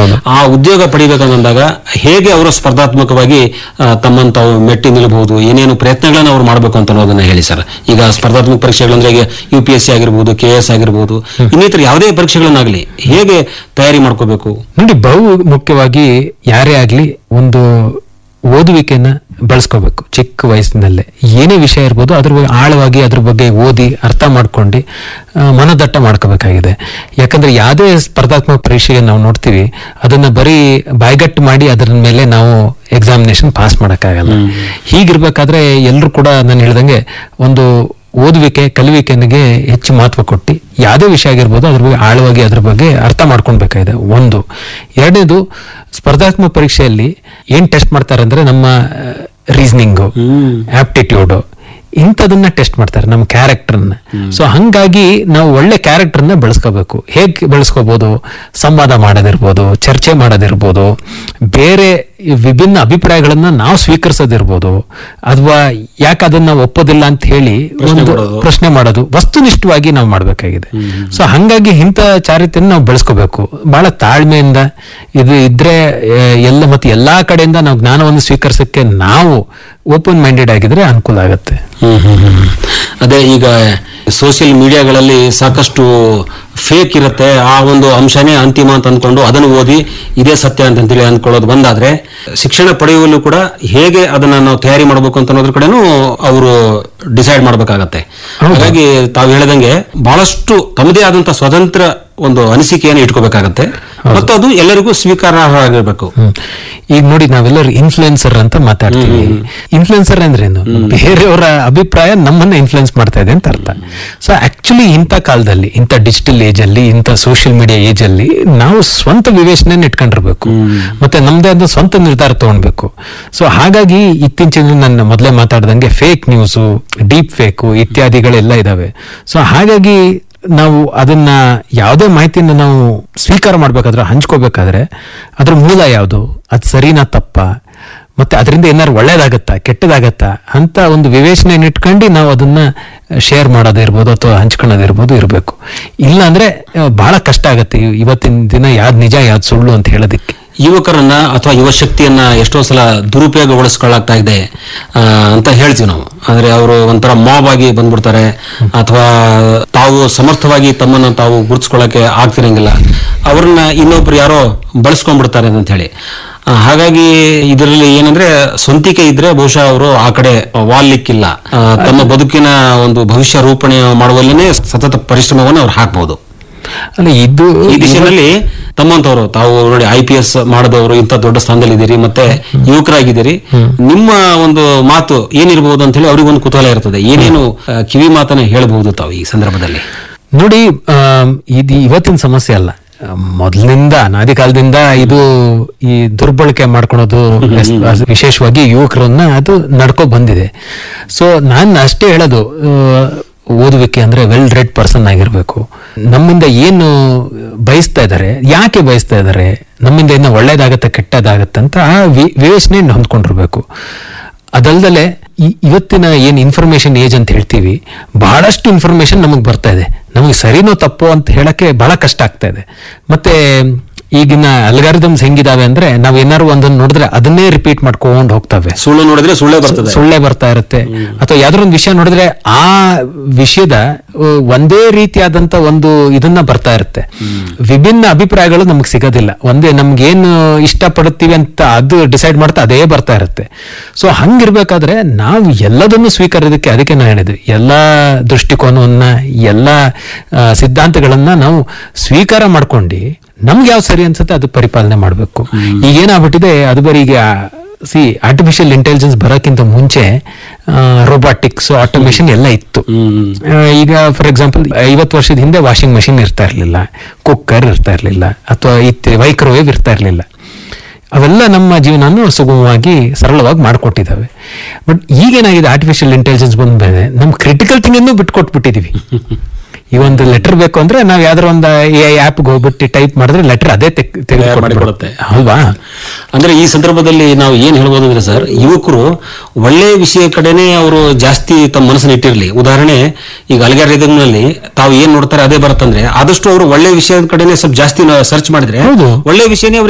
ಹೌದು. ಆ ಉದ್ಯೋಗ ಪಡಿಬೇಕಂದಾಗ ಹೇಗೆ ಅವರು ಸ್ಪರ್ಧಾತ್ಮಕವಾಗಿ ಆ, ತಮ್ಮನ್ನು ತಾವು ಮೆಟ್ಟಿ ನಿಲ್ಲಬಹುದು ಏನೇನು ಪ್ರಯತ್ನಗಳನ್ನ ಅವ್ರು ಮಾಡಬೇಕು ಅಂತ ಅನ್ನೋದನ್ನ ಹೇಳಿ ಸರ್ ಈಗ ಸ್ಪರ್ಧಾತ್ಮಕ ಪರೀಕ್ಷೆಗಳಂದ್ರೆ ಈಗ ಯು ಪಿ ಎಸ್ ಸಿ ಆಗಿರ್ಬೋದು ಕೆ ಎಸ್ ಆಗಿರ್ಬೋದು ಇನ್ನಿತರ ಯಾವುದೇ ಪರೀಕ್ಷೆಗಳನ್ನಾಗಲಿ ಹೇಗೆ ತಯಾರಿ ಮಾಡ್ಕೋಬೇಕು ನೋಡಿ ಬಹು ಮುಖ್ಯವಾಗಿ ಯಾರೇ ಆಗ್ಲಿ ಒಂದು ಓದುವಿಕೆನ ಬಳಸ್ಕೋಬೇಕು ಚಿಕ್ಕ ವಯಸ್ಸಿನಲ್ಲೇ ಏನೇ ವಿಷಯ ಇರ್ಬೋದು ಅದ್ರ ಬಗ್ಗೆ ಆಳವಾಗಿ ಅದ್ರ ಬಗ್ಗೆ ಓದಿ ಅರ್ಥ ಮಾಡ್ಕೊಂಡು ಆ, ಮನದಟ್ಟ ಮಾಡ್ಕೋಬೇಕಾಗಿದೆ ಯಾಕಂದ್ರೆ ಯಾವುದೇ ಸ್ಪರ್ಧಾತ್ಮಕ ಪರೀಕ್ಷೆಗೆ ನಾವು ನೋಡ್ತೀವಿ ಅದನ್ನ ಬರೀ ಬಾಯ್ಗಟ್ಟು ಮಾಡಿ ಅದರ ಮೇಲೆ ನಾವು ಎಕ್ಸಾಮಿನೇಷನ್ ಪಾಸ್ ಮಾಡೋಕ್ಕಾಗಲ್ಲ ಹೀಗಿರ್ಬೇಕಾದ್ರೆ ಎಲ್ಲರೂ ಕೂಡ ನಾನು ಹೇಳ್ದಂಗೆ ಒಂದು ಓದುವಿಕೆ ಕಲಿವಿಕೆನಿಗೆ ಹೆಚ್ಚು ಮಹತ್ವ ಕೊಟ್ಟು ಯಾವುದೇ ವಿಷಯ ಆಗಿರ್ಬೋದು ಅದ್ರ ಬಗ್ಗೆ ಆಳವಾಗಿ ಅದ್ರ ಬಗ್ಗೆ ಅರ್ಥ ಮಾಡ್ಕೊಳ್ಬೇಕಾಗಿದೆ ಒಂದು ಎರಡನೇದು ಸ್ಪರ್ಧಾತ್ಮಕ ಪರೀಕ್ಷೆಯಲ್ಲಿ ಏನ್ ಟೆಸ್ಟ್ ಮಾಡ್ತಾರೆ ಅಂದ್ರೆ ನಮ್ಮ ರೀಸನಿಂಗು ಆಪ್ಟಿಟ್ಯೂಡ್ ಇಂಥದನ್ನ ಟೆಸ್ಟ್ ಮಾಡ್ತಾರೆ ನಮ್ಮ ಕ್ಯಾರೆಕ್ಟರ್ನ ಸೊ ಹಂಗಾಗಿ ನಾವು ಒಳ್ಳೆ ಕ್ಯಾರೆಕ್ಟರ್ನ ಬೆಳೆಸ್ಕೋಬೇಕು ಹೇಗೆ ಬೆಳೆಸ್ಕೋಬಹುದು ಸಂವಾದ ಮಾಡೋದಿರ್ಬೋದು ಚರ್ಚೆ ಮಾಡೋದಿರ್ಬೋದು ಬೇರೆ ವಿಭಿನ್ನ ಅಭಿಪ್ರಾಯಗಳನ್ನ ನಾವು ಸ್ವೀಕರಿಸೋದಿರ್ಬೋದು ಅಥವಾ ಯಾಕೆ ಅದನ್ನ ಒಪ್ಪೋದಿಲ್ಲ ಅಂತ ಹೇಳಿ ಒಂದು ಮಾಡೋದು. ಪ್ರಶ್ನೆ ಮಾಡೋದು ವಸ್ತುನಿಷ್ಠವಾಗಿ ನಾವು ಮಾಡಬೇಕಾಗಿದೆ ಸೊ ಹಂಗಾಗಿ ಇಂಥ ಚಾರಿತ್ರ್ಯ ನಾವು ಬೆಳೆಸ್ಕೋಬೇಕು ಬಹಳ ತಾಳ್ಮೆಯಿಂದ ಇದು ಇದ್ರೆ ಆ, ಎಲ್ಲ ಮತ್ತೆ ಎಲ್ಲಾ ಕಡೆಯಿಂದ ನಾವು ಜ್ಞಾನವನ್ನು ಸ್ವೀಕರಿಸಕ್ಕೆ ನಾವು ಓಪನ್ ಮೈಂಡೆಡ್ ಆಗಿದ್ರೆ ಅನುಕೂಲ ಆಗುತ್ತೆ ಹ್ಮ್ ಹ್ಮ್ ಹ್ಮ್ ಹ್ಮ್. ಅದೇ ಈಗ ಸೋಷಿಯಲ್ ಮೀಡಿಯಾಗಳಲ್ಲಿ ಸಾಕಷ್ಟು ಫೇಕ್ ಇರುತ್ತೆ ಆ ಒಂದು ಅಂಶನೇ ಅಂತಿಮ ಅಂತ ಅಂದ್ಕೊಂಡು ಅದನ್ನು ಓದಿ ಇದೇ ಸತ್ಯ ಅಂತಂತೇಳಿ ಅಂದ್ಕೊಳ್ಳೋದು ಬಂದಾದ್ರೆ ಶಿಕ್ಷಣ ಪಡೆಯುವಲ್ಲೂ ಕೂಡ ಹೇಗೆ ಅದನ್ನ ನಾವು ತಯಾರಿ ಮಾಡಬೇಕು ಅಂತ ಅನ್ನೋದ್ರ ಕಡೆನೂ ಅವರು ಡಿಸೈಡ್ ಮಾಡಬೇಕಾಗತ್ತೆ ಹಾಗಾಗಿ ತಾವು ಹೇಳಿದಂಗೆ ಬಹಳಷ್ಟು ತಮ್ಮದೇ ಆದಂತ ಸ್ವತಂತ್ರ ಒಂದು ಅನಿಸಿಕೆಯನ್ನು ಇಟ್ಕೋಬೇಕಾಗತ್ತೆ ಮತ್ತು ಅದು ಎಲ್ಲರಿಗೂ ಸ್ವೀಕಾರಾರ್ಹ ಆಗಿರ್ಬೇಕು ಹ್ಮ್. ಈಗ ನೋಡಿ ನಾವೆಲ್ಲರೂ ಇನ್ಫ್ಲುಯೆನ್ಸರ್ ಅಂತ ಮಾತಾಡ್ತೀವಿ ಇನ್ಫ್ಲುಯೆನ್ಸರ್ ಅಂದ್ರೆ ಏನು ಬೇರೆಯವರ ಅಭಿಪ್ರಾಯ ನಮ್ಮನ್ನ ಇನ್ಫ್ಲುಯೆನ್ಸ್ ಮಾಡ್ತಾ ಇದೆ ಅಂತ ಅರ್ಥ ಸೊ ಆಕ್ಚುಲಿ ಇಂಥ ಕಾಲದಲ್ಲಿ ಇಂಥ ಡಿಜಿಟಲ್ ಏಜ್ ಅಲ್ಲಿ ಇಂಥ ಸೋಷಿಯಲ್ ಮೀಡಿಯಾ ಏಜ್ ಅಲ್ಲಿ ನಾವು ಸ್ವಂತ ವಿವೇಚನೆ ಇಟ್ಕೊಂಡಿರ್ಬೇಕು ಮತ್ತೆ ನಮ್ದೇ ಆದ ಸ್ವಂತ ನಿರ್ಧಾರ ತಗೊಳ್ಬೇಕು ಸೊ ಹಾಗಾಗಿ ಇತ್ತೀಚಿನ ನನ್ನ ಮೊದಲೇ ಮಾತಾಡ್ದಂಗೆ ಫೇಕ್ ನ್ಯೂಸು ಡೀಪ್ ಫೇಕು ಇತ್ಯಾದಿಗಳೆಲ್ಲ ಇದಾವೆ ಸೊ ಹಾಗಾಗಿ ನಾವು ಅದನ್ನ ಯಾವುದೇ ಮಾಹಿತಿನ ನಾವು ಸ್ವೀಕಾರ ಮಾಡ್ಬೇಕಾದ್ರೆ ಹಂಚ್ಕೋಬೇಕಾದ್ರೆ ಅದ್ರ ಮೂಲ ಯಾವುದು ಅದು ಸರಿನಾ ತಪ್ಪ ಮತ್ತೆ ಅದರಿಂದ ಏನಾದ್ರು ಒಳ್ಳೇದಾಗತ್ತಾ ಕೆಟ್ಟದಾಗತ್ತಾ ಅಂತ ಒಂದು ವಿವೇಚನೆ ಇಟ್ಕೊಂಡು ನಾವು ಅದನ್ನ ಶೇರ್ ಮಾಡೋದಿರ್ಬೋದು ಅಥವಾ ಹಂಚ್ಕೊಳ್ಳೋದಿರ್ಬೋದು ಇರಬೇಕು ಇಲ್ಲ ಅಂದ್ರೆ ಆ, ಬಹಳ ಕಷ್ಟ ಆಗತ್ತೆ ಇವ್- ಇವತ್ತಿನ ದಿನ ಯಾವ್ದು ನಿಜ ಯಾವ್ದು ಸುಳ್ಳು ಅಂತ ಹೇಳೋದಕ್ಕೆ ಯುವಕರನ್ನ ಅಥವಾ ಯುವ ಶಕ್ತಿಯನ್ನ ಎಷ್ಟೋ ಸಲ ದುರುಪಯೋಗಗೊಳಿಸ್ಕೊಳ್ಳಾಗ್ತಾ ಇದೆ ಆ, ಅಂತ ಹೇಳ್ತೀವಿ ನಾವು ಅಂದ್ರೆ ಅವರು ಒಂಥರ ಮಾಬ್ ಆಗಿ ಬಂದ್ಬಿಡ್ತಾರೆ ಅಥವಾ ತಾವು ಸಮರ್ಥವಾಗಿ ತಮ್ಮನ್ನ ತಾವು ಗುರುತಿಸ್ಕೊಳ್ಳಕ್ಕೆ ಆಗ್ತಿರಂಗಿಲ್ಲ ಅವ್ರನ್ನ ಇನ್ನೊಬ್ರು ಯಾರೋ ಬಳಸ್ಕೊಂಡ್ಬಿಡ್ತಾರೆ ಅಂತ ಹೇಳಿ ಆ, ಹಾಗಾಗಿ ಇದರಲ್ಲಿ ಏನಂದ್ರೆ ಸ್ವಂತಿಕೆ ಇದ್ರೆ ಬಹುಶಃ ಅವರು ಆ ಕಡೆ ವಾಲ್ಲಿಕ್ಕಿಲ್ಲ ಆ, ತಮ್ಮ ಬದುಕಿನ ಒಂದು ಭವಿಷ್ಯ ರೂಪಣೆ ಮಾಡುವಲ್ಲಿನೇ ಸತತ ಪರಿಶ್ರಮವನ್ನು ಅವ್ರು ಹಾಕ್ಬಹುದು ಅಲ್ಲ ಇದು ಈ ದಿಶೆಯಲ್ಲಿ ತಮ್ಮಂತವರು ತಾವು ನೋಡಿ ಐ ಪಿ ಎಸ್ ಮಾಡಿದವರು ಇಂಥ ದೊಡ್ಡ ಸ್ಥಾನದಲ್ಲಿ ಇದ್ದೀರಿ ಮತ್ತೆ ಯುವಕರಾಗಿದ್ದೀರಿ ನಿಮ್ಮ ಒಂದು ಮಾತು ಏನಿರಬಹುದು ಅಂತ ಹೇಳಿ ಅವ್ರಿಗೊಂದು ಕುತೂಹಲ ಇರ್ತದೆ ಏನೇನು ಆ, ಕಿವಿ ಮಾತನ್ನ ಹೇಳಬಹುದು ತಾವು ಈ ಸಂದರ್ಭದಲ್ಲಿ ನೋಡಿ ಆಮ್, ಇದು ಇವತ್ತಿನ ಸಮಸ್ಯೆ ಅಲ್ಲ ಆಮ್, ಮೊದಲಿನಿಂದ ಅನಾದಿ ಕಾಲದಿಂದ ಇದು ಈ ದುರ್ಬಳಕೆ ಮಾಡ್ಕೊಳೋದು ಎಸ್- ವಿಶೇಷವಾಗಿ ಯುವಕರನ್ನ ಅದು ನಡ್ಕೊ ಬಂದಿದೆ ಸೊ ನಾನು ಅಷ್ಟೇ ಹೇಳೋದು ಆ, ಓದುವಿಕೆ ಅಂದ್ರೆ ವೆಲ್ ರೆಡ್ ಪರ್ಸನ್ ಆಗಿರ್ಬೇಕು ನಮ್ಮಿಂದ ಏನು ಬಯಸ್ತಾ ಇದ್ದಾರೆ ಯಾಕೆ ಬಯಸ್ತಾ ಇದ್ದಾರೆ ನಮ್ಮಿಂದ ಇನ್ನು ಒಳ್ಳೇದಾಗತ್ತೆ ಕೆಟ್ಟದಾಗತ್ತೆ ಅಂತ ಆ ವಿ- ವಿವೇಚನೆಯನ್ನು ಹೊಂದ್ಕೊಂಡಿರ್ಬೇಕು ಅದಲ್ದಲೆ ಈ ಇವತ್ತಿನ ಏನ್ ಇನ್ಫಾರ್ಮೇಶನ್ ಏಜ್ ಅಂತ ಹೇಳ್ತೀವಿ ಬಹಳಷ್ಟು ಇನ್ಫಾರ್ಮೇಶನ್ ನಮಗೆ ಬರ್ತಾ ಇದೆ ನಮಗೆ ಸರಿನೋ ತಪ್ಪೋ ಅಂತ ಹೇಳಕ್ಕೆ ಬಹಳ ಕಷ್ಟ ಆಗ್ತಾ ಇದೆ ಮತ್ತೆ ಈಗಿನ ಅಲ್ಗಾರಿದಮ್ಸ್ ಹೆಂಗಿದಾವೆ ಅಂದ್ರೆ ನಾವ್ ಏನಾರು ಒಂದನ್ನು ನೋಡಿದ್ರೆ ಅದನ್ನೇ ರಿಪೀಟ್ ಮಾಡ್ಕೊಂಡು ಹೋಗ್ತವೆ ಸುಳ್ಳು ನೋಡಿದ್ರೆ ಸುಳ್ಳೇ ಬರ್ತದೆ ಸುಳ್ಳೆ ಬರ್ತಾ ಇರುತ್ತೆ ಅಥವಾ ಯಾವ್ದಾರ ಒಂದು ವಿಷಯ ನೋಡಿದ್ರೆ ಆ ವಿಷಯದ ಆ, ಒಂದೇ ರೀತಿಯಾದಂತ ಒಂದು ಇದನ್ನ ಬರ್ತಾ ಇರುತ್ತೆ ವಿಭಿನ್ನ ಅಭಿಪ್ರಾಯಗಳು ನಮಗೆ ಸಿಗೋದಿಲ್ಲ ಒಂದೇ ನಮ್ಗೆ ಏನು ಇಷ್ಟಪಡುತ್ತೀವಿ ಅಂತ ಅದು ಡಿಸೈಡ್ ಮಾಡ್ತಾ ಅದೇ ಬರ್ತಾ ಇರುತ್ತೆ ಸೊ ಹಂಗಿರ್ಬೇಕಾದ್ರೆ ನಾವು ಎಲ್ಲದನ್ನು ಸ್ವೀಕರಿಸೋದಕ್ಕೆ ಅದಕ್ಕೆ ನಾನು ಹೇಳಿದ್ದು ಎಲ್ಲಾ ದೃಷ್ಟಿಕೋನವನ್ನ ಎಲ್ಲಾ ಆ, ಸಿದ್ಧಾಂತಗಳನ್ನ ನಾವು ಸ್ವೀಕಾರ ಮಾಡ್ಕೊಂಡು ನಮ್ಗೆ ಯಾವ್ದು ಸರಿ ಅನ್ಸುತ್ತೆ ಅದು ಪರಿಪಾಲನೆ ಮಾಡಬೇಕು ಈಗ ಏನಾಗ್ಬಿಟ್ಟಿದೆ ಅದು ಬರೀ ಈಗ ಸಿ ಆರ್ಟಿಫಿಷಿಯಲ್ ಇಂಟೆಲಿಜೆನ್ಸ್ ಬರೋಕ್ಕಿಂತ ಮುಂಚೆ ರೋಬೋಟಿಕ್ಸ್ ಆಟೋಮೇಷನ್ ಎಲ್ಲ ಇತ್ತು ಆ, ಈಗ ಫಾರ್ ಎಕ್ಸಾಂಪಲ್ ಐವತ್ತು ವರ್ಷದ ಹಿಂದೆ ವಾಷಿಂಗ್ ಮಷಿನ್ ಇರ್ತಾ ಇರಲಿಲ್ಲ ಕುಕ್ಕರ್ ಇರ್ತಾ ಇರಲಿಲ್ಲ ಅಥವಾ ಇತ್ತು ಮೈಕ್ರೋವೇವ್ ಇರ್ತಾ ಇರಲಿಲ್ಲ ಅವೆಲ್ಲ ನಮ್ಮ ಜೀವನವನ್ನು ಸುಗಮವಾಗಿ ಸರಳವಾಗಿ ಮಾಡಿಕೊಟ್ಟಿದ್ದಾವೆ ಬಟ್ ಈಗೇನಾಗಿದೆ ಆರ್ಟಿಫಿಷಿಯಲ್ ಇಂಟೆಲಿಜೆನ್ಸ್ ಬಂದ ಮೇಲೆ ನಮ್ಮ ಕ್ರಿಟಿಕಲ್ ಥಿಂಗನ್ನು ಬಿಟ್ಕೊಟ್ಬಿಟ್ಟಿದೀವಿ ಈ ಒಂದು ಲೆಟರ್ ಬೇಕು ಅಂದ್ರೆ ನಾವು ಯಾವ್ದಾರ ಒಂದು ಆ್ಯಪ್ಗೆ ಹೋಗ್ಬಿಟ್ಟು ಟೈಪ್ ಮಾಡಿದ್ರೆ ಲೆಟರ್ ಅದೇ ತೆಗ್- ತೆಗೆದುಕೊಟ್ಬಿಡುತ್ತೆ ಮಾಡಿಕೊಡುತ್ತೆ. ಅಲ್ವಾ ಅಂದ್ರೆ ಈ ಸಂದರ್ಭದಲ್ಲಿ ನಾವು ಏನ್ ಹೇಳ್ಬೋದು ಅಂದ್ರೆ ಸರ್ ಯುವಕರು ಒಳ್ಳೆ ವಿಷಯ ಕಡೆನೆ ಅವರು ಜಾಸ್ತಿ ತಮ್ಮ ಮನಸ್ಸನ್ನ ಇಟ್ಟಿರ್ಲಿ ಉದಾಹರಣೆ ಈಗ algorithm ನಲ್ಲಿ ತಾವು ಏನ್ ನೋಡ್ತಾರೆ ಅದೇ ಬರುತ್ತಂದ್ರೆ ಆದಷ್ಟು ಅವರು ಒಳ್ಳೆ ವಿಷಯದ ಕಡೆನೆ ಸ್ವಲ್ಪ ಜಾಸ್ತಿ ಸರ್ಚ್ ಮಾಡಿದ್ರೆ ಹೌದು. ಒಳ್ಳೆ ವಿಷಯನೇ ಅವ್ರಿಗೆ